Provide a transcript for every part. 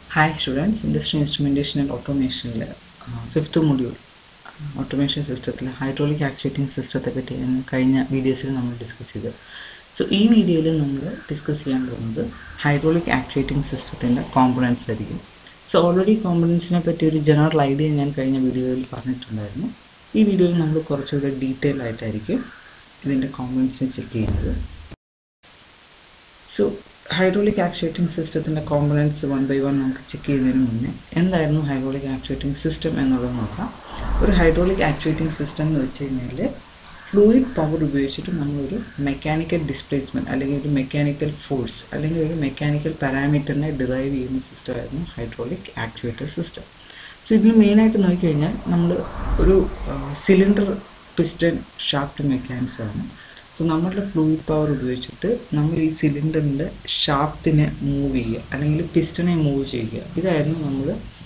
Hi students, Industry Instrumentation and Automation fifth module automation സിസ്റ്റത്തിൽ hydraulic actuating സിസ്റ്റത്തെ പറ്റി കഴിഞ്ഞ വീഡിയോസിൽ നമ്മൾ ഡിസ്കസ് ചെയ്തു സോ ഈ വീഡിയോയിൽ നമ്മൾ ഡിസ്കസ് ചെയ്യാൻ പോകുന്നത് ഹൈഡ്രോളിക് ആക്ച്വേറ്റിംഗ് സിസ്റ്റത്തിൻ്റെ കോമ്പണൻസ് ആയിരിക്കും സോ ഓൾറെഡി കോമ്പണൻസിനെ പറ്റി ഒരു ജനറൽ ഐഡിയ ഞാൻ കഴിഞ്ഞ വീഡിയോയിൽ പറഞ്ഞിട്ടുണ്ടായിരുന്നു ഈ വീഡിയോയിൽ നമ്മൾ കുറച്ചുകൂടെ ഡീറ്റെയിൽ ആയിട്ടായിരിക്കും ഇതിൻ്റെ കോമ്പണൻസിനെ ചെക്ക് ചെയ്യുന്നത് സോ ഹൈഡ്രോളിക് ആക്ച്വേറ്റിംഗ് സിസ്റ്റത്തിൻ്റെ കോമ്പണൻസ് വൺ ബൈ വൺ നമുക്ക് ചെക്ക് ചെയ്യുന്നതിന് മുന്നേ എന്തായിരുന്നു ഹൈഡ്രോളിക് ആക്ച്വേറ്റിംഗ് സിസ്റ്റം എന്നുള്ളത് നോക്കാം ഒരു ഹൈഡ്രോളിക് ആക്ച്വേറ്റിംഗ് സിസ്റ്റം എന്ന് വെച്ച് കഴിഞ്ഞാൽ ഫ്ലൂയിഡ് പവർ ഉപയോഗിച്ചിട്ട് നമ്മളൊരു മെക്കാനിക്കൽ ഡിസ്പ്ലേസ്മെൻറ്റ് അല്ലെങ്കിൽ ഒരു മെക്കാനിക്കൽ ഫോഴ്സ് അല്ലെങ്കിൽ ഒരു മെക്കാനിക്കൽ പാരാമീറ്ററിനെ ഡിറൈവ് ചെയ്യുന്ന സിസ്റ്റമായിരുന്നു ഹൈഡ്രോളിക് ആക്ച്വേറ്റർ സിസ്റ്റം സോ ഇതിൽ മെയിനായിട്ട് നോക്കിക്കഴിഞ്ഞാൽ നമ്മൾ ഒരു സിലിണ്ടർ പിസ്റ്റൺ ഷാഫ്റ്റ് മെക്കാനിക്സ് ആണ് സോ നമ്മളുടെ ഫ്ലൂയിഡ് പവർ ഉപയോഗിച്ചിട്ട് നമ്മൾ ഈ സിലിണ്ടറിൻ്റെ ഷാഫ്റ്റിനെ മൂവ് ചെയ്യുക അല്ലെങ്കിൽ പിസ്റ്റനെ മൂവ് ചെയ്യുക ഇതായിരുന്നു നമ്മൾ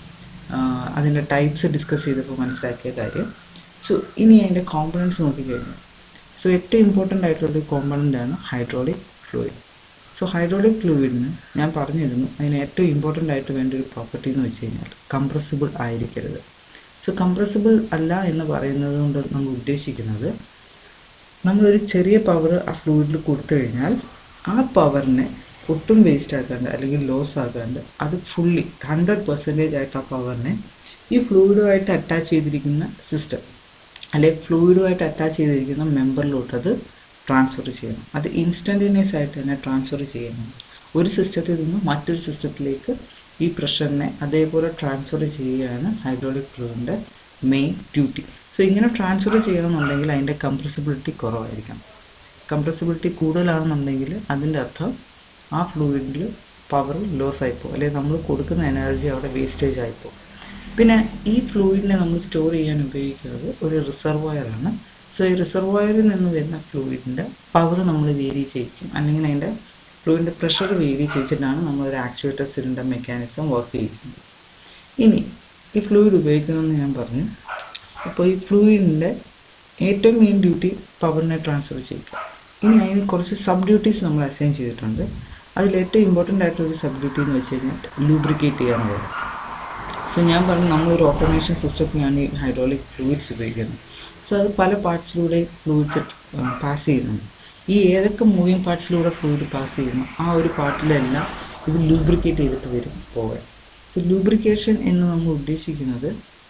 അതിൻ്റെ ടൈപ്സ് ഡിസ്കസ് ചെയ്തപ്പോൾ മനസ്സിലാക്കിയ കാര്യം സോ ഇനി അതിൻ്റെ കോമ്പണൻസ് നോക്കിക്കഴിഞ്ഞാൽ സോ ഏറ്റവും ഇമ്പോർട്ടൻ്റ് ആയിട്ടുള്ള കോമ്പണൻ്റ് ആണ് ഹൈഡ്രോളിക് ഫ്ലൂയിഡ് സോ ഹൈഡ്രോളിക് ഫ്ലൂയിഡിന് ഞാൻ പറഞ്ഞിരുന്നു അതിന് ഏറ്റവും ഇമ്പോർട്ടൻ്റ് ആയിട്ട് വേണ്ട ഒരു പ്രോപ്പർട്ടി എന്ന് വെച്ച് കഴിഞ്ഞാൽ കംപ്രസിബിൾ ആയിരിക്കരുത് സോ കംപ്രസിബിൾ അല്ല എന്ന് പറയുന്നത് കൊണ്ട് നമ്മൾ ഉദ്ദേശിക്കുന്നത് നമ്മളൊരു ചെറിയ പവർ ആ ഫ്ലൂയിഡിൽ കൊടുത്തു കഴിഞ്ഞാൽ ആ പവറിനെ ഒട്ടും വേസ്റ്റ് ആക്കാണ്ട് അല്ലെങ്കിൽ ലോസ് ആക്കാണ്ട് അത് ഫുള്ളി ഹൺഡ്രഡ് പെർസെൻറ്റേജ് ആയിട്ട് ആ പവറിനെ ഈ ഫ്ലൂയിഡുമായിട്ട് അറ്റാച്ച് ചെയ്തിരിക്കുന്ന സിസ്റ്റം അല്ലെങ്കിൽ ഫ്ലൂയിഡുമായിട്ട് അറ്റാച്ച് ചെയ്തിരിക്കുന്ന മെമ്പറിലോട്ട് അത് ട്രാൻസ്ഫർ ചെയ്യണം അത് ഇൻസ്റ്റൻറ്റേനിയസ് ആയിട്ട് തന്നെ ട്രാൻസ്ഫർ ചെയ്യണം ഒരു സിസ്റ്റത്തിൽ നിന്ന് മറ്റൊരു സിസ്റ്റത്തിലേക്ക് ഈ പ്രഷറിനെ അതേപോലെ ട്രാൻസ്ഫർ ചെയ്യുകയാണ് ഹൈഡ്രോളിക് ഫ്ലൂയിഡിൻ്റെ മെയിൻ ഡ്യൂട്ടി സോ ഇങ്ങനെ ട്രാൻസ്ഫർ ചെയ്യണമെന്നുണ്ടെങ്കിൽ അതിൻ്റെ കംപ്രസിബിലിറ്റി കുറവായിരിക്കണം കംപ്രസിബിലിറ്റി കൂടുതലാണെന്നുണ്ടെങ്കിൽ അതിൻ്റെ അർത്ഥം ആ ഫ്ലൂയിഡിൽ പവർ ലോസ് ആയിപ്പോൾ അല്ലെങ്കിൽ നമ്മൾ കൊടുക്കുന്ന എനർജി അവിടെ വേസ്റ്റേജ് ആയിപ്പോൾ പിന്നെ ഈ ഫ്ലൂയിഡിനെ നമ്മൾ സ്റ്റോർ ചെയ്യാൻ ഉപയോഗിക്കുന്നത് ഒരു റിസർവോയറാണ് സോ ഈ റിസർവോയറിൽ നിന്ന് വരുന്ന ഫ്ലൂയിഡിൻ്റെ പവർ നമ്മൾ വേരി ചെയ്യിക്കും അല്ലെങ്കിൽ അതിൻ്റെ ഫ്ലൂയിഡിൻ്റെ പ്രഷർ വേരി ചെയ്യിച്ചിട്ടാണ് നമ്മൾ ഒരു ആക്ച്വേറ്റർ സിലിണ്ടർ മെക്കാനിസം വർക്ക് ചെയ്യിക്കുന്നത് ഇനി ഈ ഫ്ലൂയിഡ് ഉപയോഗിക്കണമെന്ന് ഞാൻ പറഞ്ഞു അപ്പോൾ ഈ ഫ്ലൂയിഡിൻ്റെ ഏറ്റവും മെയിൻ ഡ്യൂട്ടി പവറിനെ ട്രാൻസ്ഫർ ചെയ്യുക ഇനി അതിന് കുറച്ച് സബ് ഡ്യൂട്ടീസ് നമ്മൾ അസൈൻ ചെയ്തിട്ടുണ്ട് അതിൽ ഏറ്റവും ഇമ്പോർട്ടൻ്റ് ആയിട്ടൊരു സബ് ഡ്യൂട്ടി എന്ന് വെച്ച് കഴിഞ്ഞാൽ ലൂബ്രിക്കേറ്റ് ചെയ്യാനുള്ളത് സോ ഞാൻ പറഞ്ഞു നമ്മളൊരു ഓട്ടോമേഷൻ സിസ്റ്റത്തിലാണ് ഈ ഹൈഡ്രോളിക് ഫ്ലൂയിഡ്സ് ഉപയോഗിക്കുന്നത് സോ അത് പല പാർട്സിലൂടെ ഫ്ലൂയിഡ്സ് പാസ് ചെയ്യുന്നുണ്ട് ഈ ഏതൊക്കെ മൂവിങ് പാർട്സിലൂടെ ഫ്ലൂയിഡ് പാസ് ചെയ്യുന്നു ആ ഒരു പാർട്ടിലെല്ലാം ഇത് ലൂബ്രിക്കേറ്റ് ചെയ്തിട്ട് വരും പോകാൻ സോ ലൂബ്രിക്കേഷൻ എന്ന് നമ്മൾ ഉദ്ദേശിക്കുന്നത്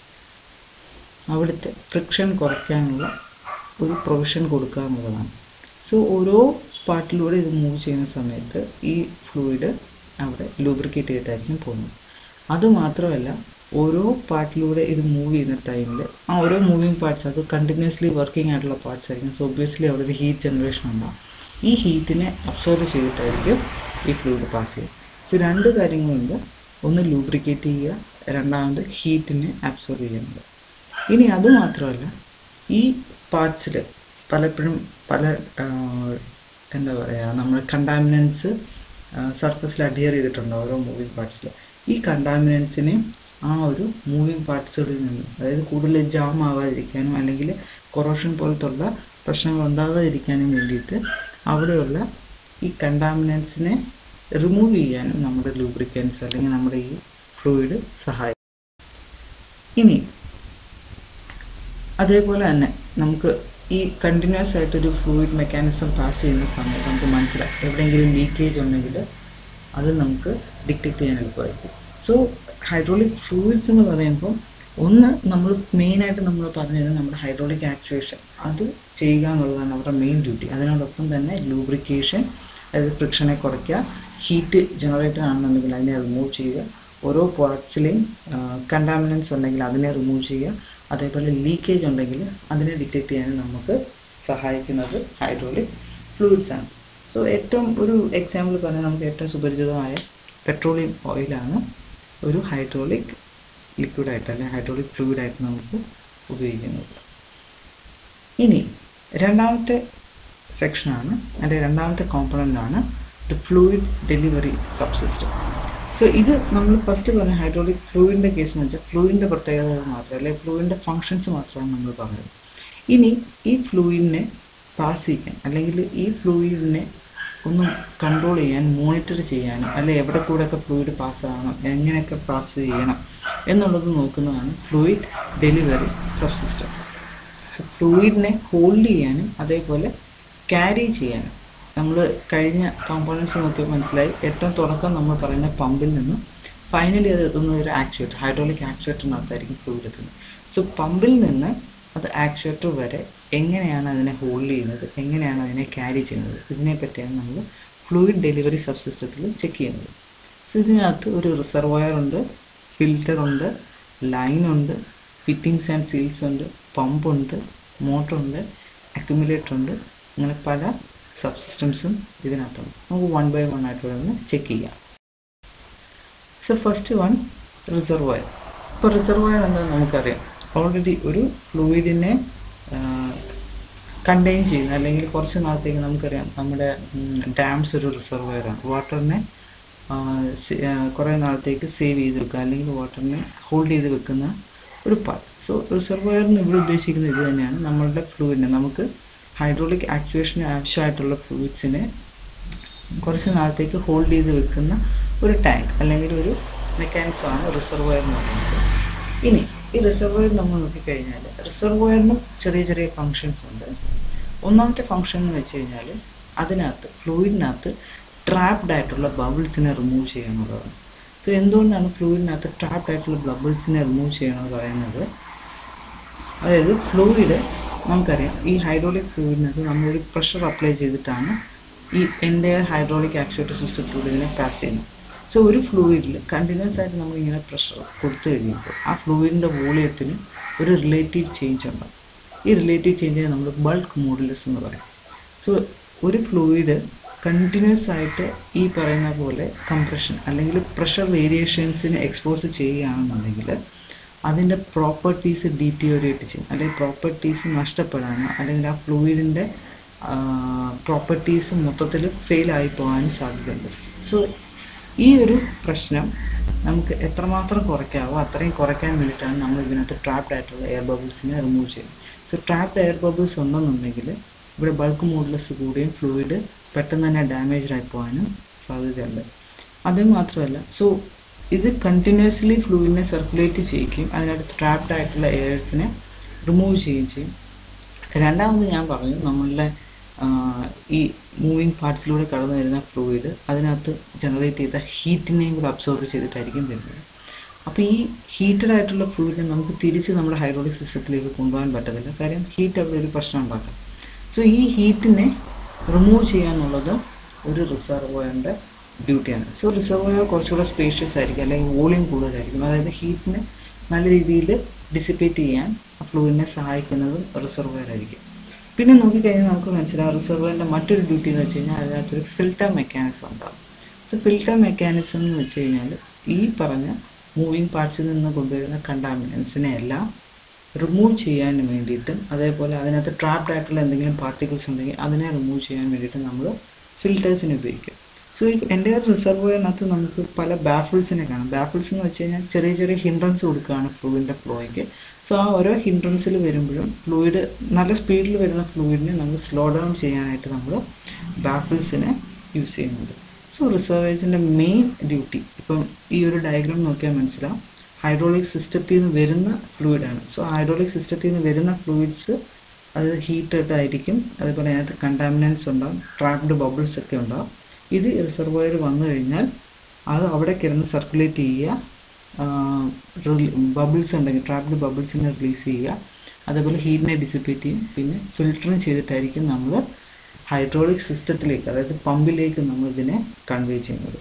അവിടുത്തെ ഫ്രിക്ഷൻ കുറയ്ക്കാനുള്ള ഒരു പ്രൊവിഷൻ കൊടുക്കുക എന്നുള്ളതാണ് സോ ഓരോ പാർട്ടിലൂടെ ഇത് മൂവ് ചെയ്യുന്ന സമയത്ത് ഈ ഫ്ലൂയിഡ് അവിടെ ലൂബ്രിക്കേറ്റ് ചെയ്തിട്ടായിരിക്കും പോകുന്നത് അതുമാത്രമല്ല ഓരോ പാർട്ടിലൂടെ ഇത് മൂവ് ചെയ്യുന്ന ടൈമിൽ ആ ഓരോ മൂവിങ് പാർട്സ് അത് കണ്ടിന്യൂസ്ലി വർക്കിംഗ് ആയിട്ടുള്ള പാർട്സ് ആയിരിക്കും സോ ഒബ്വിയസ്ലി അവിടെ ഒരു ഹീറ്റ് ജനറേഷൻ ഉണ്ടാകും ഈ ഹീറ്റിനെ അബ്സോർവ് ചെയ്തിട്ടായിരിക്കും ഈ ഫ്ലൂയിഡ് പാസ് ചെയ്യുക സോ രണ്ട് കാര്യങ്ങളുണ്ട് ഒന്ന് ലൂബ്രിക്കേറ്റ് ചെയ്യുക രണ്ടാമത് ഹീറ്റിനെ അബ്സോർവ് ചെയ്യുന്നത് ഇനി അതുമാത്രമല്ല ഈ പാർട്സിൽ പലപ്പോഴും പല എന്താ പറയുക നമ്മൾ കണ്ടാമിനൻസ് സർഫസിൽ അഡിയർ ചെയ്തിട്ടുണ്ട് ഓരോ മൂവിങ് പാർട്സിൽ ഈ കണ്ടാമിനൻസിനെ ആ ഒരു മൂവിങ് പാർട്സുകളിൽ നിന്ന് അതായത് കൂടുതൽ ജാം ആവാതിരിക്കാനും അല്ലെങ്കിൽ കൊറോഷൻ പോലത്തുള്ള പ്രശ്നങ്ങൾ ഉണ്ടാകാതിരിക്കാനും വേണ്ടിയിട്ട് അവിടെയുള്ള ഈ കണ്ടാമിനൻസിനെ റിമൂവ് ചെയ്യാനും നമ്മുടെ ലൂബ്രിക്കൻസ് അല്ലെങ്കിൽ നമ്മുടെ ഈ ഫ്ലൂയിഡ് സഹായിക്കും ഇനി അതേപോലെ തന്നെ നമുക്ക് ഈ കണ്ടിന്യൂസ് ആയിട്ടൊരു ഫ്ലൂയിഡ് മെക്കാനിസം പാസ് ചെയ്യുന്ന സമയത്ത് നമുക്ക് മനസ്സിലാവും എവിടെയെങ്കിലും ലീക്കേജ് ഉണ്ടെങ്കിൽ അത് നമുക്ക് ഡിറ്റക്ട് ചെയ്യാൻ എളുപ്പമായിരിക്കും സോ ഹൈഡ്രോളിക് ഫ്ലൂയിഡ്സ് എന്ന് പറയുമ്പോൾ ഒന്ന് നമ്മൾ മെയിനായിട്ട് നമ്മൾ പറഞ്ഞത് നമ്മുടെ ഹൈഡ്രോളിക് ആക്ച്വേഷൻ അത് ചെയ്യുക എന്നുള്ളതാണ് അവരുടെ മെയിൻ ഡ്യൂട്ടി അതിനോടൊപ്പം തന്നെ ലൂബ്രിക്കേഷൻ അതായത് ഫ്രിക്ഷനെ കുറയ്ക്കുക ഹീറ്റ് ജനറേറ്റർ ആണെന്നുണ്ടെങ്കിൽ അതിനെ റിമൂവ് ചെയ്യുക ഓരോ പാർട്സിലെയും കണ്ടാമിനൻസ് ഉണ്ടെങ്കിൽ അതിനെ റിമൂവ് ചെയ്യുക അതേപോലെ ലീക്കേജ് ഉണ്ടെങ്കിൽ അതിനെ ഡിറ്റക്ട് ചെയ്യാൻ നമുക്ക് സഹായിക്കുന്നത് ഹൈഡ്രോളിക് ഫ്ലൂയിഡ്സ് ആണ് സോ ഏറ്റവും ഒരു എക്സാമ്പിൾ പറഞ്ഞാൽ നമുക്ക് ഏറ്റവും സുപരിചിതമായ പെട്രോളിയം ഓയിലാണ് ഒരു ഹൈഡ്രോളിക് ലിക്വിഡായിട്ട് അല്ലെങ്കിൽ ഹൈഡ്രോളിക് ഫ്ലൂയിഡായിട്ട് നമുക്ക് ഉപയോഗിക്കുന്നത് ഇനി രണ്ടാമത്തെ സെക്ഷനാണ് അതിൻ്റെ രണ്ടാമത്തെ കോമ്പണൻ്റ് ആണ് the fluid delivery subsystem so ഇത് നമ്മൾ ഫസ്റ്റ് പറഞ്ഞ ഹൈഡ്രോളിക് ഫ്ലൂയിഡിൻ്റെ കേസ് എന്ന് വെച്ചാൽ ഫ്ലൂയിഡിൻ്റെ പ്രത്യേകതകൾ മാത്രം അല്ലെങ്കിൽ ഫ്ലൂയിഡിൻ്റെ ഫങ്ഷൻസ് മാത്രമാണ് നമ്മൾ പറഞ്ഞത് ഇനി ഈ ഫ്ലൂയിഡിനെ പാസ് ചെയ്യാൻ അല്ലെങ്കിൽ ഈ ഫ്ലൂയിഡിനെ ഒന്ന് കൺട്രോൾ ചെയ്യാൻ മോണിറ്റർ ചെയ്യാനും അല്ലെ എവിടെ കൂടെയൊക്കെ ഫ്ലൂയിഡ് പാസ് ആകണം എങ്ങനെയൊക്കെ പാസ് ചെയ്യണം എന്നുള്ളത് നോക്കുന്നതാണ് ഫ്ലൂയിഡ് ഡെലിവറി സബ്സിസ്റ്റം സോ ഫ്ലൂയിഡിനെ ഹോൾഡ് ചെയ്യാനും അതേപോലെ ക്യാരി ചെയ്യാനും നമ്മൾ കഴിഞ്ഞ കോമ്പോണൻസ് നോക്കിയപ്പോൾ മനസ്സിലായി ഏറ്റവും തുടക്കം നമ്മൾ പറയുന്ന പമ്പിൽ നിന്ന് ഫൈനലി അത് എത്തുന്ന ഒരു ആക്ച്വേറ്റർ ഹൈഡ്രോളിക് ആക്ച്വേറ്ററിനകത്തായിരിക്കും ഫ്ലൂയിഡ് എത്തുന്നത് സോ പമ്പിൽ നിന്ന് അത് ആക്ച്വേറ്റർ വരെ എങ്ങനെയാണ് അതിനെ ഹോൾഡ് ചെയ്യുന്നത് എങ്ങനെയാണ് അതിനെ ക്യാരി ചെയ്യുന്നത് ഇതിനെ പറ്റിയാണ് നമ്മൾ ഫ്ലൂയിഡ് ഡെലിവറി സബ്സിസ്റ്റത്തിൽ ചെക്ക് ചെയ്യുന്നത് സോ ഇതിനകത്ത് ഒരു റിസർവയർ ഉണ്ട് ഫിൽറ്റർ ഉണ്ട് ലൈൻ ഉണ്ട് ഫിറ്റിംഗ്സ് ആൻഡ് സീൽസ് ഉണ്ട് പമ്പ് ഉണ്ട് മോട്ടർ ഉണ്ട് അക്യുമുലേറ്റർ ഉണ്ട് അങ്ങനെ പല സബ്സിസ്റ്റംസും ഇതിനകത്തുണ്ട് നമുക്ക് വൺ ബൈ വൺ ആയിട്ട് ഇവിടെ നിന്ന് ചെക്ക് ചെയ്യാം സോ ഫസ്റ്റ് വൺ റിസർവയർ ഇപ്പോൾ റിസർവയർ എന്താണെന്ന് നമുക്കറിയാം ഓൾറെഡി ഒരു ഫ്ലൂയിഡിനെ കണ്ടെയ്ൻ ചെയ്യുന്ന അല്ലെങ്കിൽ കുറച്ച് നാളത്തേക്ക് നമുക്കറിയാം നമ്മുടെ ഡാംസ് ഒരു റിസർവയറാണ് വാട്ടറിനെ കുറേ നാളത്തേക്ക് സേവ് ചെയ്ത് വെക്കുക അല്ലെങ്കിൽ വാട്ടറിനെ ഹോൾഡ് ചെയ്ത് വെക്കുന്ന ഒരു പാർട്ട് സോ റിസർവയറിന് ഇവിടെ ഉദ്ദേശിക്കുന്നത് ഇത് തന്നെയാണ് നമ്മളുടെ ഫ്ലൂയിഡിനെ നമുക്ക് ഹൈഡ്രോളിക് ആക്ച്വേഷന് ആവശ്യമായിട്ടുള്ള ഫ്ലൂയിഡ്സിനെ കുറച്ച് നാളത്തേക്ക് ഹോൾഡ് ചെയ്ത് വെക്കുന്ന ഒരു ടാങ്ക് അല്ലെങ്കിൽ ഒരു മെക്കാനിസം ആണ് റിസർവയർ എന്ന് പറയുന്നത് ഇനി ഈ റിസർവയർ നമ്മൾ നോക്കിക്കഴിഞ്ഞാൽ റിസർവയറിനും ചെറിയ ചെറിയ ഫങ്ഷൻസ് ഉണ്ട് ഒന്നാമത്തെ ഫങ്ഷൻ എന്ന് വെച്ച് കഴിഞ്ഞാൽ അതിനകത്ത് ഫ്ലൂയിഡിനകത്ത് ട്രാപ്ഡ് ആയിട്ടുള്ള ബബിൾസിനെ റിമൂവ് ചെയ്യുക എന്നുള്ളതാണ് സോ എന്തുകൊണ്ടാണ് ഫ്ലൂയിഡിനകത്ത് ട്രാപ്ഡ് ആയിട്ടുള്ള ബബിൾസിനെ റിമൂവ് ചെയ്യണമെന്ന് പറയുന്നത് അതായത് ഫ്ലൂയിഡ് നമുക്കറിയാം ഈ ഹൈഡ്രോളിക് ഫ്ലൂയിഡിനകത്ത് നമ്മളൊരു പ്രഷർ അപ്ലൈ ചെയ്തിട്ടാണ് ഈ എൻ്റയർ ഹൈഡ്രോളിക് ആക്ച്വേറ്റർ സിസ്റ്റത്തിലൂടെ ഇതിനെ പാസ് ചെയ്യുന്നത് സോ ഒരു ഫ്ലൂയിഡിൽ കണ്ടിന്യൂസ് ആയിട്ട് നമ്മൾ ഇങ്ങനെ പ്രഷർ കൊടുത്തു കഴിയുമ്പോൾ ആ ഫ്ലൂയിഡിൻ്റെ വോളിയത്തിന് ഒരു റിലേറ്റീവ് ചേഞ്ച് ഉണ്ടാകും ഈ റിലേറ്റീവ് ചേഞ്ചിനെ നമ്മൾ ബൾക്ക് മോഡുലസ് എന്ന് പറയും സോ ഒരു ഫ്ലൂയിഡ് കണ്ടിന്യൂസ് ആയിട്ട് ഈ പറയുന്ന പോലെ കംപ്രഷൻ അല്ലെങ്കിൽ പ്രഷർ വേരിയേഷൻസിന് എക്സ്പോസ് ചെയ്യുകയാണെന്നുണ്ടെങ്കിൽ അതിൻ്റെ പ്രോപ്പർട്ടീസ് ഡീറ്റിയോറിയേറ്റ് ചെയ്യും അല്ലെങ്കിൽ പ്രോപ്പർട്ടീസ് നഷ്ടപ്പെടാനോ അല്ലെങ്കിൽ ആ ഫ്ലൂയിഡിൻ്റെ പ്രോപ്പർട്ടീസ് മൊത്തത്തിൽ ഫെയിൽ ആയി പോകാനും സാധ്യതയുണ്ട് സോ ഈ ഒരു പ്രശ്നം നമുക്ക് എത്രമാത്രം കുറയ്ക്കാവോ അത്രയും കുറയ്ക്കാൻ വേണ്ടിയിട്ടാണ് നമ്മൾ ഇതിനകത്ത് ട്രാപ്ഡ് ആയിട്ടുള്ള എയർ ബബിൾസിനെ റിമൂവ് ചെയ്യുന്നത് സോ ട്രാപ്ഡ് എയർ ബബിൾസ് ഉണ്ടെന്നുണ്ടെങ്കിൽ ഇവിടെ ബൾക്ക് മോഡുലസ് കൂടിയും ഫ്ലൂയിഡ് പെട്ടെന്ന് തന്നെ ഡാമേജ് ആയി പോകാനും സാധ്യതയുണ്ട് അത് മാത്രമല്ല സോ ഇത് കണ്ടിന്യൂസ്ലി ഫ്ലൂയിഡിനെ സർക്കുലേറ്റ് ചെയ്യിക്കുകയും അതിനകത്ത് ട്രാപ്ഡ് ആയിട്ടുള്ള എയർസിനെ റിമൂവ് ചെയ്യുകയും ചെയ്യും രണ്ടാമത് ഞാൻ പറഞ്ഞു നമ്മളുടെ ഈ മൂവിങ് പാർട്സിലൂടെ കടന്നു വരുന്ന ഫ്ലൂയിഡ് അതിനകത്ത് ജനറേറ്റ് ചെയ്ത ഹീറ്റിനെയും കൂടെ അബ്സോർബ് ചെയ്തിട്ടായിരിക്കും വരുന്നത് അപ്പോൾ ഈ ഹീറ്റഡ് ആയിട്ടുള്ള ഫ്ലൂയിഡിനെ നമുക്ക് തിരിച്ച് നമ്മുടെ ഹൈഡ്രോളിക് സിസ്റ്റത്തിലേക്ക് കൊണ്ടുപോകാൻ പറ്റത്തില്ല കാര്യം ഹീറ്റ് അവിടെ ഒരു പ്രശ്നം ഉണ്ടാക്കാം സോ ഈ ഹീറ്റിനെ റിമൂവ് ചെയ്യുക എന്നുള്ളത് ഒരു റിസർവോയറിൻ്റെ ഡ്യൂട്ടിയാണ് സോ റിസർവോയർ കുറച്ചുകൂടെ സ്പേഷ്യസ് ആയിരിക്കും അല്ലെങ്കിൽ വോളിയം കൂടുതലായിരിക്കും അതായത് ഹീറ്റിനെ നല്ല രീതിയിൽ ഡിസിപ്പേറ്റ് ചെയ്യാൻ ഫ്ലൂയിഡിനെ സഹായിക്കുന്നതും റിസർവോയർ ആയിരിക്കും പിന്നെ നോക്കിക്കഴിഞ്ഞാൽ നമുക്ക് മനസ്സിലാവും റിസർവറിൻ്റെ മറ്റൊരു ഡ്യൂട്ടി എന്ന് വെച്ച് കഴിഞ്ഞാൽ അതിനകത്തൊരു ഫിൽട്ടർ മെക്കാനിസം ഉണ്ടാവും സോ ഫിൽട്ടർ മെക്കാനിസം എന്ന് വെച്ച് കഴിഞ്ഞാൽ ഈ പറഞ്ഞ മൂവിങ് പാർട്സിൽ നിന്ന് കൊണ്ടുവരുന്ന കണ്ടാമിനൻസിനെ എല്ലാം റിമൂവ് ചെയ്യാൻ വേണ്ടിയിട്ടും അതേപോലെ അതിനകത്ത് ട്രാപ്ഡ് ആയിട്ടുള്ള എന്തെങ്കിലും പാർട്ടിക്കിൾസ് ഉണ്ടെങ്കിൽ അതിനെ റിമൂവ് ചെയ്യാൻ വേണ്ടിയിട്ട് നമ്മൾ ഫിൽറ്റേഴ്സിനെ ഉപയോഗിക്കും സോ ഈ എൻ്റെ റിസർവോയറിനകത്ത് നമുക്ക് പല ബാഫിൾസിനെ കാണാം ബാഫിൾസ് എന്ന് വെച്ച് കഴിഞ്ഞാൽ ചെറിയ ചെറിയ ഹിൻഡ്രൻസ് കൊടുക്കുകയാണ് ഫ്ലൂയിഡിൻ്റെ ഫ്ലോയ്ക്ക് സോ ആ ഓരോ ഹിൻഡ്രൻസിൽ വരുമ്പോഴും ഫ്ലൂയിഡ് നല്ല സ്പീഡിൽ വരുന്ന ഫ്ലൂയിഡിനെ നമ്മൾ സ്ലോ ഡൗൺ ചെയ്യാനായിട്ട് നമ്മൾ ബാഫിൾസിനെ യൂസ് ചെയ്യുന്നുണ്ട് സോ റിസർവേഴ്സിൻ്റെ മെയിൻ ഡ്യൂട്ടി ഇപ്പം ഈ ഒരു ഡയഗ്രാം നോക്കിയാൽ മനസ്സിലാവും ഹൈഡ്രോളിക് സിസ്റ്റത്തിൽ നിന്ന് വരുന്ന ഫ്ലൂയിഡാണ് സോ ഹൈഡ്രോളിക് സിസ്റ്റത്തിൽ നിന്ന് വരുന്ന ഫ്ലൂയിഡ്സ് അത് ഹീറ്റഡ് ആയിരിക്കും അതേപോലെ അതിനകത്ത് കണ്ടാമിനൻസ് ഉണ്ടാവും ട്രാപ്ഡ് ബബിൾസ് ഒക്കെ ഉണ്ടാവും ഇത് റിസർവോയർ വന്നു കഴിഞ്ഞാൽ അത് അവിടെ കിടന്ന് സർക്കുലേറ്റ് ചെയ്യുക ബബിൾസ് ഉണ്ടെങ്കിൽ ട്രാപ്ഡ് ബബിൾസിനെ റിലീസ് ചെയ്യുക അതേപോലെ ഹീറ്റിനെ ഡിസിപ്പേറ്റ് ചെയ്യും പിന്നെ ഫിൽറ്ററും ചെയ്തിട്ടായിരിക്കും നമ്മൾ ഹൈഡ്രോളിക് സിസ്റ്റത്തിലേക്ക് അതായത് പമ്പിലേക്ക് നമ്മൾ ഇതിനെ കൺവേ ചെയ്യുന്നത്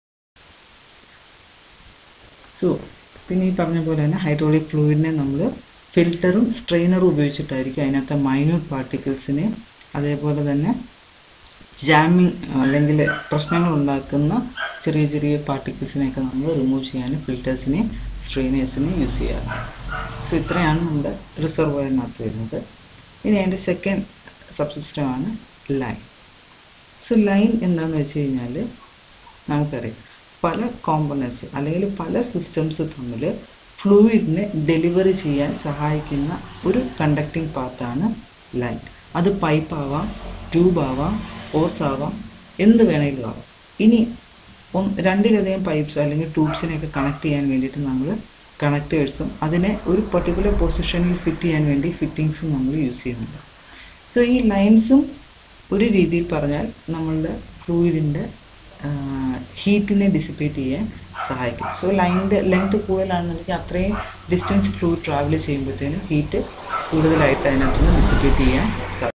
സോ പിന്നെ ഈ പറഞ്ഞ പോലെ തന്നെ ഹൈഡ്രോളിക് ഫ്ലൂയിഡിനെ നമ്മൾ ഫിൽറ്ററും സ്ട്രെയിനറും ഉപയോഗിച്ചിട്ടായിരിക്കും അതിനകത്തെ മൈന്യൂട്ട് പാർട്ടിക്കിൾസിനെ അതേപോലെ തന്നെ ജാമിങ് അല്ലെങ്കിൽ പ്രശ്നങ്ങൾ ഉണ്ടാക്കുന്ന ചെറിയ ചെറിയ പാർട്ടിക്കിൾസിനെയൊക്കെ നമ്മൾ റിമൂവ് ചെയ്യാൻ ഫിൽറ്റേഴ്സിനെ സ്ട്രെയിനേഴ്സിനെ യൂസ് ചെയ്യാറ് സോ ഇത്രയാണ് നമ്മുടെ റിസർവോയറിനകത്ത് വരുന്നത് ഇനി അതിൻ്റെ സെക്കൻഡ് സബ്സിസ്റ്റമാണ് ലൈൻ സോ ലൈൻ എന്താണെന്ന് വെച്ച് കഴിഞ്ഞാൽ നമുക്കറിയാം പല കോമ്പണൻസ് അല്ലെങ്കിൽ പല സിസ്റ്റംസ് തമ്മിൽ ഫ്ലൂയിഡിനെ ഡെലിവറി ചെയ്യാൻ സഹായിക്കുന്ന ഒരു കണ്ടക്ടിങ് പാത്താണ് ലൈൻ അത് പൈപ്പ് ആവാം ട്യൂബ് ആവാം ഓസ് ആവാം എന്ത് വേണമെങ്കിലും ആവാം ഇനി ഒന്ന് രണ്ടിലധികം പൈപ്പ്സ് അല്ലെങ്കിൽ ട്യൂബ്സിനെയൊക്കെ കണക്ട് ചെയ്യാൻ വേണ്ടിയിട്ട് നമ്മൾ കണക്ടേഴ്സും അതിനെ ഒരു പെർട്ടിക്കുലർ പൊസിഷനിൽ ഫിറ്റ് ചെയ്യാൻ വേണ്ടി ഫിറ്റിങ്സും നമ്മൾ യൂസ് ചെയ്യുന്നുണ്ട് സോ ഈ ലൈൻസും ഒരു രീതിയിൽ പറഞ്ഞാൽ നമ്മളുടെ ഫ്ലൂയിഡിൻ്റെ ഹീറ്റിനെ ഡിസിപ്പേറ്റ് ചെയ്യാൻ സഹായിക്കും സോ ലൈനിൻ്റെ ലെങ്ത് കൂടുതലാണെന്നുണ്ടെങ്കിൽ അത്രയും ഡിസ്റ്റൻസ് ഫ്ലൂയിഡ് ട്രാവൽ ചെയ്യുമ്പോഴത്തേനും ഹീറ്റ് കൂടുതലായിട്ട് അതിനകത്ത് നിന്ന് ഡിസിപ്പേറ്റ് ചെയ്യാൻ സാധിക്കും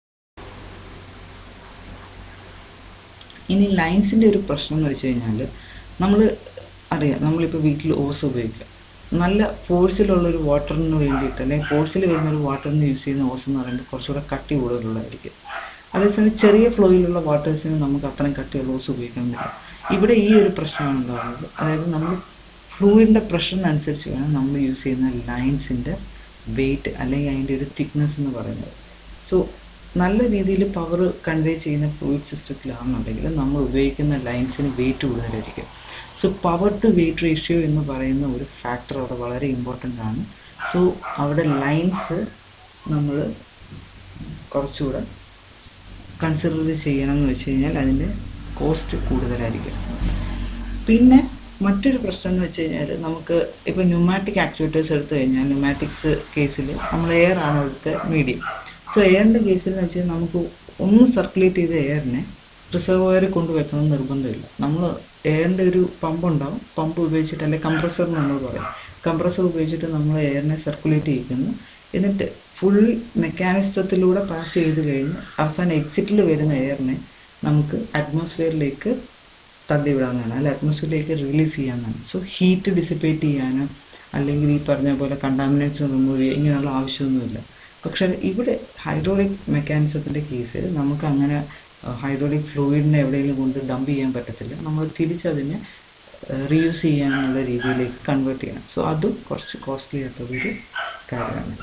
ഇനി ലൈൻസിൻ്റെ ഒരു പ്രശ്നം എന്ന് വെച്ച് കഴിഞ്ഞാൽ നമ്മൾ അറിയാം നമ്മളിപ്പോൾ വീട്ടിൽ ഓസ് ഉപയോഗിക്കുക നല്ല ഫോഴ്സിലുള്ള ഒരു വാട്ടറിന് വേണ്ടിയിട്ട് അല്ലെങ്കിൽ ഫോഴ്സിൽ വരുന്ന ഒരു വാട്ടറിന് യൂസ് ചെയ്യുന്ന ഓസ് എന്ന് പറയുമ്പോൾ കുറച്ചുകൂടെ കട്ടി കൂടുതലുള്ളതായിരിക്കും അതേസമയം ചെറിയ ഫ്ലോയിലുള്ള വാട്ടേഴ്സിന് നമുക്ക് അത്രയും കട്ടിയുള്ള ഓസ് ഉപയോഗിക്കാൻ പറ്റില്ല ഇവിടെ ഈ ഒരു പ്രശ്നമാണ് ഉണ്ടാകുന്നത് അതായത് നമ്മൾ ഫ്ലൂയിഡിൻ്റെ പ്രഷറിനനുസരിച്ച് വേണം നമ്മൾ യൂസ് ചെയ്യുന്ന ലൈൻസിൻ്റെ വെയിറ്റ് അല്ലെങ്കിൽ അതിൻ്റെ ഒരു തിക്നെസ് എന്ന് പറയുന്നത് സോ നല്ല രീതിയിൽ പവർ കൺവേ ചെയ്യുന്ന ഫ്ലൂയിഡ് സിസ്റ്റത്തിലാണെന്നുണ്ടെങ്കിൽ നമ്മൾ ഉപയോഗിക്കുന്ന ലൈൻസിന് വെയിറ്റ് കൂടുതലായിരിക്കും so power to weight ratio എന്ന് പറയുന്ന ഒരു ഫാക്ടർ അവിടെ വളരെ ഇമ്പോർട്ടൻ്റ് ആണ് സോ അവിടെ ലൈൻസ് നമ്മൾ കുറച്ചുകൂടെ കൺസിഡർ ചെയ്യണം എന്ന് വെച്ച് കഴിഞ്ഞാൽ അതിൻ്റെ കോസ്റ്റ് കൂടുതലായിരിക്കും പിന്നെ മറ്റൊരു പ്രശ്നം എന്ന് വെച്ച് കഴിഞ്ഞാൽ നമുക്ക് ഇപ്പോൾ ന്യൂമാറ്റിക് ആക്ച്വേറ്റേഴ്സ് എടുത്തു കഴിഞ്ഞാൽ ന്യൂമാറ്റിക്സ് കേസിൽ നമ്മൾ എയർ ആണ് അവിടുത്തെ മീഡിയം സോ എയറിൻ്റെ കേസിൽ എന്ന് വെച്ചാൽ നമുക്ക് ഒന്ന് സർക്കുലേറ്റ് ചെയ്ത എയറിനെ റിസർവോയർ കൊണ്ടുവയ്ക്കണം നിർബന്ധമില്ല നമ്മൾ എയറിൻ്റെ ഒരു പമ്പ് ഉണ്ടാവും പമ്പ് ഉപയോഗിച്ചിട്ട് അല്ലെങ്കിൽ കംപ്രസർ നമ്മൾ പറയും കംപ്രസർ ഉപയോഗിച്ചിട്ട് നമ്മൾ എയറിനെ സർക്കുലേറ്റ് ചെയ്യിക്കുന്നു എന്നിട്ട് ഫുൾ മെക്കാനിസത്തിലൂടെ പാസ് ചെയ്ത് കഴിഞ്ഞ് അവസാനം എക്സിറ്റിൽ വരുന്ന എയറിനെ നമുക്ക് അറ്റ്മോസ്ഫിയറിലേക്ക് തള്ളിവിടാവുന്നതാണ് അല്ല അറ്റ്മോസ്ഫിയറിലേക്ക് റിലീസ് ചെയ്യാവുന്നതാണ് സോ ഹീറ്റ് ഡിസിപ്പേറ്റ് ചെയ്യാനോ അല്ലെങ്കിൽ ഈ പറഞ്ഞ പോലെ കണ്ടാമിനേറ്റ്സ് റിമൂവ് ചെയ്യുക ഇങ്ങനെയുള്ള ആവശ്യമൊന്നുമില്ല പക്ഷേ ഇവിടെ ഹൈഡ്രോളിക് മെക്കാനിസത്തിൻ്റെ കേസിൽ നമുക്ക് അങ്ങനെ ഹൈഡ്രോളിക് ഫ്ലൂയിഡിനെ എവിടെയെങ്കിലും കൊണ്ട് ഡംപ് ചെയ്യാൻ പറ്റത്തില്ല നമ്മൾ തിരിച്ചതിനെ റീയൂസ് ചെയ്യാനുള്ള രീതിയിലേക്ക് കൺവേർട്ട് ചെയ്യണം സോ അതും കുറച്ച് കോസ്റ്റ്ലി ആയിട്ടുള്ളൊരു കാര്യമാണ്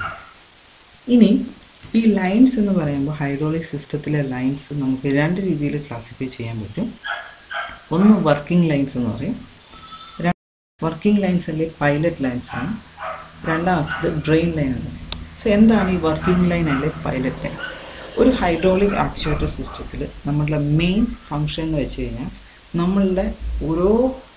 ഇനി ഈ ലൈൻസ് എന്ന് പറയുമ്പോൾ ഹൈഡ്രോളിക് സിസ്റ്റത്തിലെ ലൈൻസ് നമുക്ക് രണ്ട് രീതിയിൽ ക്ലാസിഫൈ ചെയ്യാൻ പറ്റും ഒന്ന് വർക്കിംഗ് ലൈൻസ് എന്ന് പറയും വർക്കിംഗ് ലൈൻസ് അല്ലെങ്കിൽ പൈലറ്റ് ലൈൻസ് ആണ് രണ്ടാമത്തത് ഡ്രെയിൻ ലൈൻ എന്ന് പറയും സോ എന്താണ് ഈ വർക്കിംഗ് ലൈൻ അല്ലെങ്കിൽ പൈലറ്റ് ലൈൻ ഒരു ഹൈഡ്രോളിക് ആക്ച്വേറ്റർ സിസ്റ്റത്തിൽ നമ്മളുടെ മെയിൻ ഫങ്ഷൻ എന്ന് വെച്ച് കഴിഞ്ഞാൽ നമ്മളുടെ ഓരോ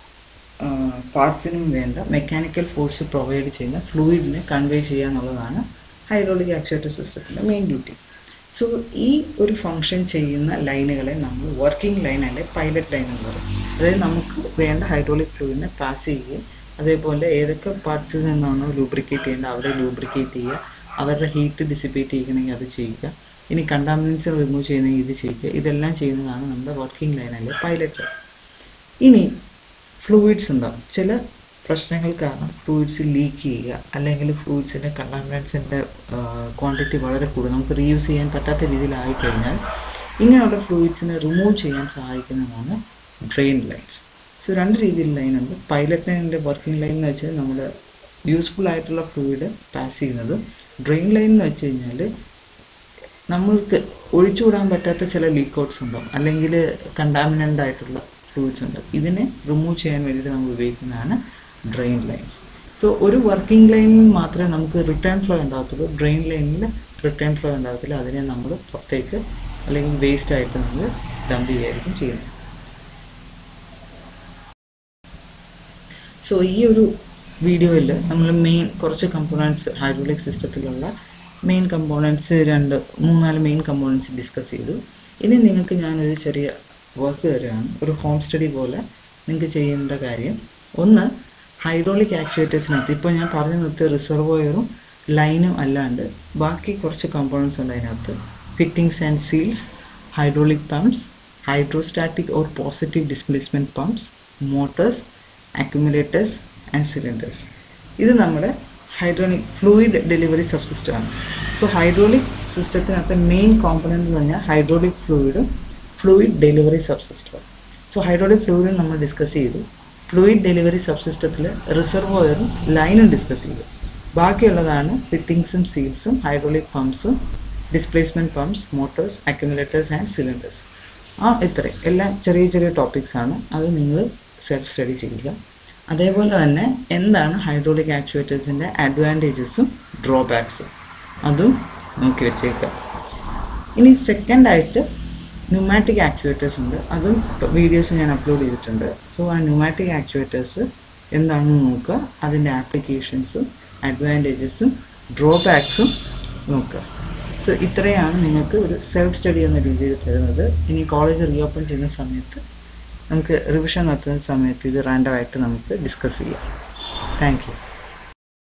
പാർട്സിനും വേണ്ട മെക്കാനിക്കൽ ഫോഴ്സ് പ്രൊവൈഡ് ചെയ്യുന്ന ഫ്ലൂയിഡിനെ കൺവേ ചെയ്യുക എന്നുള്ളതാണ് ഹൈഡ്രോളിക് ആക്ച്വേറ്റർ സിസ്റ്റത്തിൻ്റെ മെയിൻ ഡ്യൂട്ടി സോ ഈ ഒരു ഫങ്ഷൻ ചെയ്യുന്ന ലൈനുകളെ നമ്മൾ വർക്കിംഗ് ലൈൻ അല്ലെങ്കിൽ പൈലറ്റ് ലൈൻ എന്ന് പറയും അതായത് നമുക്ക് വേണ്ട ഹൈഡ്രോളിക് ഫ്ലൂയിഡിനെ പാസ് ചെയ്യുകയും അതേപോലെ ഏതൊക്കെ പാർട്സിൽ നിന്നാണോ ലൂബ്രിക്കേറ്റ് ചെയ്യേണ്ടത് അവിടെ ലൂബ്രിക്കേറ്റ് ചെയ്യുക അവരുടെ ഹീറ്റ് ഡിസിപ്പേറ്റ് ചെയ്യണമെങ്കിൽ അത് ചെയ്യുക ഇനി കണ്ടാമിനൻസ് റിമൂവ് ചെയ്യണമെങ്കിൽ ഇത് ചെയ്യുക ഇതെല്ലാം ചെയ്യുന്നതാണ് നമ്മുടെ വർക്കിംഗ് ലൈൻ അല്ലെങ്കിൽ പൈലറ്റ് ലൈൻ ഇനി ഫ്ലൂയിഡ്സ് ഉണ്ടാവും ചില പ്രശ്നങ്ങൾ കാരണം ഫ്ലൂയിഡ്സ് ലീക്ക് ചെയ്യുക അല്ലെങ്കിൽ ഫ്ലൂയിഡ്സിൻ്റെ കണ്ടാമിനൻസിൻ്റെ ക്വാണ്ടിറ്റി വളരെ കൂടുതൽ നമുക്ക് റീയൂസ് ചെയ്യാൻ പറ്റാത്ത രീതിയിലായി കഴിഞ്ഞാൽ ഇങ്ങനെയുള്ള ഫ്ലൂയിഡ്സിനെ റിമൂവ് ചെയ്യാൻ സഹായിക്കുന്നതാണ് ഡ്രെയിൻ ലൈൻസ് സോ രണ്ട് രീതിയിൽ ലൈൻ ഉണ്ട് പൈലറ്റ് ലൈനിൻ്റെ വർക്കിംഗ് ലൈൻ എന്ന് വെച്ചാൽ നമ്മുടെ യൂസ്ഫുൾ ആയിട്ടുള്ള ഫ്ലൂയിഡ് പാസ് ചെയ്യുന്നത് ഡ്രെയിൻ ലൈൻ എന്ന് വെച്ച് കഴിഞ്ഞാൽ നമ്മൾക്ക് ഒഴിച്ചുവിടാൻ പറ്റാത്ത ചില ലീക്ക് ഔട്ട്സ് ഉണ്ടാവും അല്ലെങ്കിൽ കണ്ടാമിനൻ്റ് ആയിട്ടുള്ള ഫ്ലൂയിഡ്സ് ഉണ്ട് ഇതിനെ റിമൂവ് ചെയ്യാൻ വേണ്ടിയിട്ട് നമ്മൾ ഉപയോഗിക്കുന്നതാണ് ഡ്രെയിൻ ലൈൻ സോ ഒരു വർക്കിംഗ് ലൈനിൽ മാത്രമേ നമുക്ക് റിട്ടേൺ ഫ്ലോ ഉണ്ടാകത്തുള്ളൂ ഡ്രെയിൻ ലൈനിൽ റിട്ടേൺ ഫ്ലോ ഉണ്ടാകത്തില്ല അതിനെ നമ്മൾ പുറത്തേക്ക് അല്ലെങ്കിൽ വേസ്റ്റ് ആയിട്ട് നമ്മൾ ഡംപ് ചെയ്യുകയായിരിക്കും ചെയ്യുന്നത് സോ ഈ ഒരു വീഡിയോയിൽ നമ്മൾ മെയിൻ കുറച്ച് കമ്പോണൻസ് ഹൈഡ്രോളിക് സിസ്റ്റത്തിലുള്ള മെയിൻ കമ്പോണൻസ് രണ്ട് മൂന്നാല് മെയിൻ കമ്പോണൻസ് ഡിസ്കസ് ചെയ്തു ഇനി നിങ്ങൾക്ക് ഞാനൊരു ചെറിയ വർക്ക് തരികയാണ് ഒരു ഹോം സ്റ്റഡി പോലെ നിങ്ങൾക്ക് ചെയ്യേണ്ട കാര്യം ഒന്ന് ഹൈഡ്രോളിക് ആക്ച്വേറ്റേഴ്സിനകത്ത് ഇപ്പോൾ ഞാൻ പറഞ്ഞു നിർത്തിയ റിസർവോയറും ലൈനും അല്ലാണ്ട് ബാക്കി കുറച്ച് കമ്പോണൻസ് ഉണ്ട് അതിനകത്ത് fittings and seals hydraulic pumps hydrostatic or positive displacement pumps motors accumulators and cylinders ഇത് നമ്മുടെ ഹൈഡ്രോളിക് ഫ്ലൂയിഡ് ഡെലിവറി സബ്സിസ്റ്റം ആണ് സോ ഹൈഡ്രോളിക് സിസ്റ്റത്തിനകത്ത് മെയിൻ കോമ്പണൻറ്റ് എന്ന് പറഞ്ഞാൽ ഹൈഡ്രോളിക് ഫ്ലൂയിഡും fluid delivery subsystem so hydraulic ഫ്ലൂയിഡും നമ്മൾ ഡിസ്കസ് ചെയ്തു ഫ്ലൂയിഡ് ഡെലിവറി സബ്സിസ്റ്റത്തിൽ റിസർവോയറും ലൈനും ഡിസ്കസ് ചെയ്തു ബാക്കിയുള്ളതാണ് ഫിറ്റിംഗ്സും സീൽസും ഹൈഡ്രോളിക് പമ്പ്സും displacement pumps motors accumulators and cylinders ആ ഇത്രയും എല്ലാം ചെറിയ ചെറിയ ടോപ്പിക്സ് ആണ് അത് നിങ്ങൾ സെൽഫ് സ്റ്റഡി ചെയ്യുക അതേപോലെ തന്നെ എന്താണ് ഹൈഡ്രോളിക് ആക്ച്വേറ്റേഴ്സിൻ്റെ അഡ്വാൻറ്റേജസും ഡ്രോബാക്സും അതും നോക്കി വെച്ചേക്കാം ഇനി സെക്കൻഡായിട്ട് ന്യൂമാറ്റിക് ആക്ച്വേറ്റേഴ്സ് ഉണ്ട് അതും വീഡിയോസ് ഞാൻ അപ്ലോഡ് ചെയ്തിട്ടുണ്ട് സോ ആ ന്യൂമാറ്റിക് ആക്ച്വേറ്റേഴ്സ് എന്താണെന്ന് നോക്കുക അതിൻ്റെ ആപ്ലിക്കേഷൻസും അഡ്വാൻറ്റേജസും ഡ്രോബാക്സും നോക്കുക സോ ഇത്രയാണ് നിങ്ങൾക്ക് ഒരു സെൽഫ് സ്റ്റഡി എന്ന രീതിയിൽ തരുന്നത് ഇനി കോളേജ് റീഓപ്പൺ ചെയ്യുന്ന സമയത്ത് നമുക്ക് റിവിഷൻ നടത്തുന്ന സമയത്ത് ഇത് റാൻഡമായിട്ട് നമുക്ക് ഡിസ്കസ് ചെയ്യാം താങ്ക് യു